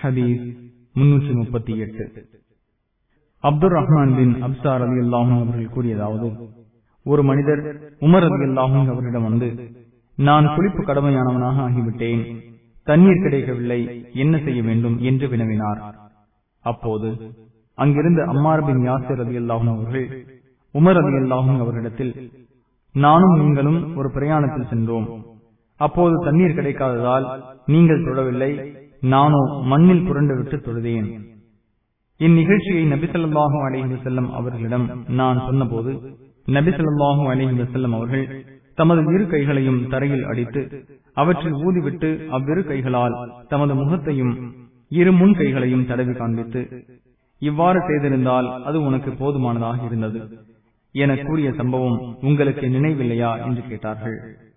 ஹதீஸ் முன்னூற்றி முப்பத்தி எட்டு அப்துல் ரஹ்மான் பின் அப்சார் அலி அல்லாஹும் அவர்கள் கூறியதாவது ஒரு மனிதர் உமர் அலி அல்லாஹும் அவரிடம் வந்து நான் குளிப்பு கடமையானவனாக ஆகிவிட்டேன் தண்ணீர் கிடைக்கவில்லை என்ன செய்ய வேண்டும் என்று வினவினார் அப்போது அங்கிருந்த அம்மார் பின் யாசிர் அலி அல்லாஹும் அவர்கள் உமர் அலி அல்லாஹும் அவரிடத்தில் நானும் நீங்களும் ஒரு பிரயாணத்தில் சென்றோம் அப்போது தண்ணீர் கிடைக்காததால் நீங்கள் தொடவில்லை நானோ மண்ணில் புரண்டு விட்டு தொழுதேன் இந்நிகழ்ச்சியை நபிசல்லாஹு அலிஹி செல்லம் அவர்களிடம் நான் சொன்னபோது நபிசல்லாஹு அலிஹி செல்லம் அவர்கள் தமது இரு கைகளையும் தரையில் அடித்து அவற்றில் ஊதிவிட்டு அவ்விரு கைகளால் தமது முகத்தையும் இரு முன் கைகளையும் தடவி காண்பித்து இவ்வாறு செய்திருந்தால் அது உனக்கு போதுமானதாக இருந்தது என கூறிய சம்பவம் உங்களுக்கு நினைவில்லையா என்று கேட்டார்கள்